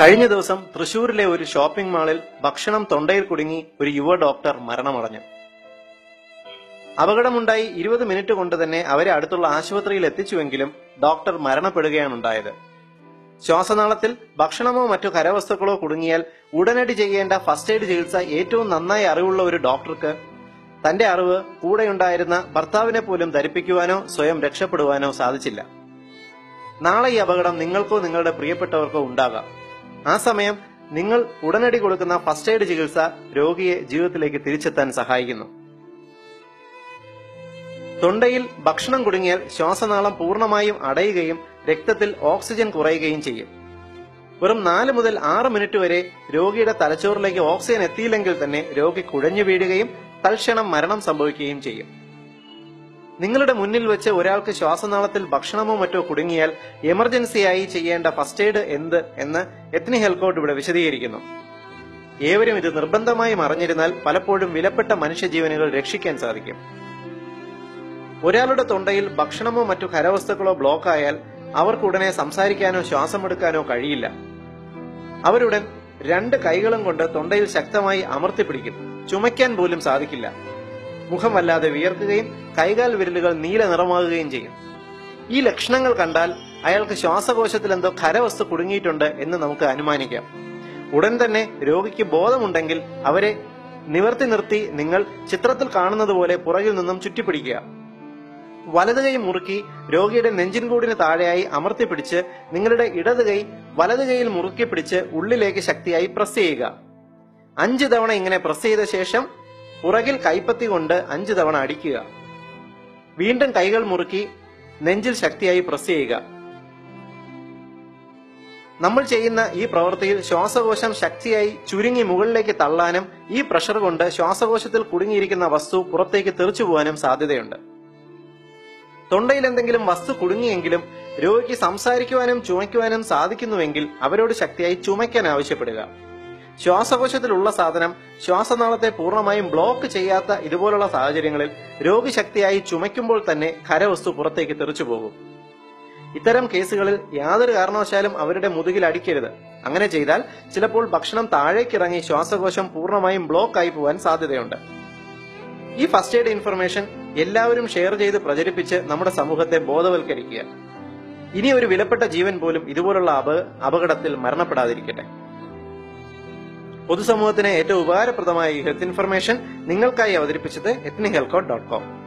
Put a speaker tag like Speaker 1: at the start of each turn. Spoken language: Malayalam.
Speaker 1: കഴിഞ്ഞ ദിവസം തൃശൂരിലെ ഒരു ഷോപ്പിംഗ് മാളിൽ ഭക്ഷണം തൊണ്ടയിൽ കുടുങ്ങി ഒരു യുവ ഡോക്ടർ മരണമടഞ്ഞു അപകടമുണ്ടായി ഇരുപത് മിനിറ്റ് കൊണ്ട് തന്നെ അവരെ അടുത്തുള്ള ആശുപത്രിയിൽ എത്തിച്ചുവെങ്കിലും ഡോക്ടർ മരണപ്പെടുകയാണുണ്ടായത് ശ്വാസനാളത്തിൽ ഭക്ഷണമോ മറ്റു കരവസ്തുക്കളോ കുടുങ്ങിയാൽ ഉടനടി ചെയ്യേണ്ട ഫസ്റ്റ് എയ്ഡ് ചികിത്സ ഏറ്റവും നന്നായി അറിവുള്ള ഒരു ഡോക്ടർക്ക് തന്റെ അറിവ് കൂടെയുണ്ടായിരുന്ന ഭർത്താവിനെ പോലും ധരിപ്പിക്കുവാനോ സ്വയം രക്ഷപ്പെടുവാനോ സാധിച്ചില്ല നാളെ ഈ അപകടം നിങ്ങൾക്കോ നിങ്ങളുടെ പ്രിയപ്പെട്ടവർക്കോ ഉണ്ടാകാം ആ സമയം നിങ്ങൾ ഉടനടി കൊടുക്കുന്ന ഫസ്റ്റ് എയ്ഡ് ചികിത്സ രോഗിയെ ജീവിതത്തിലേക്ക് തിരിച്ചെത്താൻ സഹായിക്കുന്നു തൊണ്ടയിൽ ഭക്ഷണം കുടുങ്ങിയാൽ ശ്വാസനാളം പൂർണ്ണമായും അടയുകയും രക്തത്തിൽ ഓക്സിജൻ കുറയുകയും ചെയ്യും വെറും നാല് മുതൽ ആറ് മിനിറ്റ് വരെ രോഗിയുടെ തലച്ചോറിലേക്ക് ഓക്സിജൻ എത്തിയില്ലെങ്കിൽ തന്നെ രോഗി കുഴഞ്ഞു വീഴുകയും തൽക്ഷണം മരണം സംഭവിക്കുകയും ചെയ്യും നിങ്ങളുടെ മുന്നിൽ വെച്ച് ഒരാൾക്ക് ശ്വാസനാളത്തിൽ ഭക്ഷണമോ മറ്റോ കുടുങ്ങിയാൽ എമർജൻസിയായി ചെയ്യേണ്ട ഫസ്റ്റ് എയ്ഡ് എന്ത് എന്ന് എത്നി ഹെൽക്കോട്ട് ഇവിടെ വിശദീകരിക്കുന്നു ഏവരും ഇത് നിർബന്ധമായും അറിഞ്ഞിരുന്നാൽ പലപ്പോഴും വിലപ്പെട്ട മനുഷ്യജീവനുകൾ രക്ഷിക്കാൻ സാധിക്കും ഒരാളുടെ തൊണ്ടയിൽ ഭക്ഷണമോ മറ്റു കരവസ്തുക്കളോ ബ്ലോക്ക് ആയാൽ അവർക്ക് ഉടനെ സംസാരിക്കാനോ ശ്വാസമെടുക്കാനോ കഴിയില്ല അവരുടൻ രണ്ട് കൈകളും കൊണ്ട് തൊണ്ടയിൽ ശക്തമായി അമർത്തിപ്പിടിക്കും ചുമയ്ക്കാൻ പോലും സാധിക്കില്ല മുഖം വല്ലാതെ വിയർക്കുകയും കൈകാൽ വിരലുകൾ നീല നിറമാകുകയും ചെയ്യും ഈ ലക്ഷണങ്ങൾ കണ്ടാൽ അയാൾക്ക് ശ്വാസകോശത്തിൽ എന്തോ ഖരവസ്തു കുടുങ്ങിയിട്ടുണ്ട് എന്ന് നമുക്ക് അനുമാനിക്കാം ഉടൻ തന്നെ രോഗിക്ക് ബോധമുണ്ടെങ്കിൽ അവരെ നിവർത്തി നിർത്തി നിങ്ങൾ ചിത്രത്തിൽ കാണുന്നത് പോലെ പുറകിൽ നിന്നും ചുറ്റിപ്പിടിക്കുക വലത് കൈ മുറുക്കി രോഗിയുടെ നെഞ്ചിൻകൂടിന് താഴെയായി അമർത്തിപ്പിടിച്ച് നിങ്ങളുടെ ഇടത് കൈ വലത് കൈയിൽ മുറുക്കി പിടിച്ച് ഉള്ളിലേക്ക് ശക്തിയായി പ്രസ് ചെയ്യുക അഞ്ച് തവണ ഇങ്ങനെ പ്രസ് ചെയ്ത ശേഷം പുറകിൽ കൈപ്പത്തി കൊണ്ട് അഞ്ച് തവണ അടിക്കുക വീണ്ടും കൈകൾ മുറുക്കി നെഞ്ചിൽ ശക്തിയായി പ്രസ് ചെയ്യുക നമ്മൾ ചെയ്യുന്ന ഈ പ്രവൃത്തിയിൽ ശ്വാസകോശം ശക്തിയായി ചുരുങ്ങി മുകളിലേക്ക് തള്ളാനും ഈ പ്രഷർ കൊണ്ട് ശ്വാസകോശത്തിൽ കുടുങ്ങിയിരിക്കുന്ന വസ്തു പുറത്തേക്ക് തെറിച്ചു പോകാനും സാധ്യതയുണ്ട് തൊണ്ടയിൽ എന്തെങ്കിലും വസ്തു കുടുങ്ങിയെങ്കിലും രോഗിക്ക് സംസാരിക്കുവാനും ചുമയ്ക്കുവാനും സാധിക്കുന്നുവെങ്കിൽ അവരോട് ശക്തിയായി ചുമയ്ക്കാൻ ആവശ്യപ്പെടുക ശ്വാസകോശത്തിലുള്ള സാധനം ശ്വാസനാളത്തെ പൂർണ്ണമായും ബ്ലോക്ക് ചെയ്യാത്ത ഇതുപോലുള്ള സാഹചര്യങ്ങളിൽ രോഗി ശക്തിയായി ചുമയ്ക്കുമ്പോൾ തന്നെ ഖരവസ്തു പുറത്തേക്ക് തെറിച്ചു പോകും ഇത്തരം കേസുകളിൽ യാതൊരു കാരണവശാലും അവരുടെ മുതുകിൽ അടിക്കരുത് അങ്ങനെ ചെയ്താൽ ചിലപ്പോൾ ഭക്ഷണം താഴേക്കിറങ്ങി ശ്വാസകോശം പൂർണ്ണമായും ബ്ലോക്ക് ആയി പോകാൻ സാധ്യതയുണ്ട് ഈ ഫസ്റ്റ് എയ്ഡ് ഇൻഫർമേഷൻ എല്ലാവരും ഷെയർ ചെയ്ത് പ്രചരിപ്പിച്ച് നമ്മുടെ സമൂഹത്തെ ബോധവൽക്കരിക്കുക ഇനി ഒരു വിലപ്പെട്ട ജീവൻ പോലും ഇതുപോലുള്ള അപ- അപകടത്തിൽ മരണപ്പെടാതിരിക്കട്ടെ പൊതുസമൂഹത്തിന് ഏറ്റവും ഉപകാരപ്രദമായ ഈ ഹെൽത്ത് ഇൻഫർമേഷൻ നിങ്ങൾക്കായി അവതരിപ്പിച്ചത് എത്നി ഹെൽക്കോട്ട് ഡോട്ട് കോം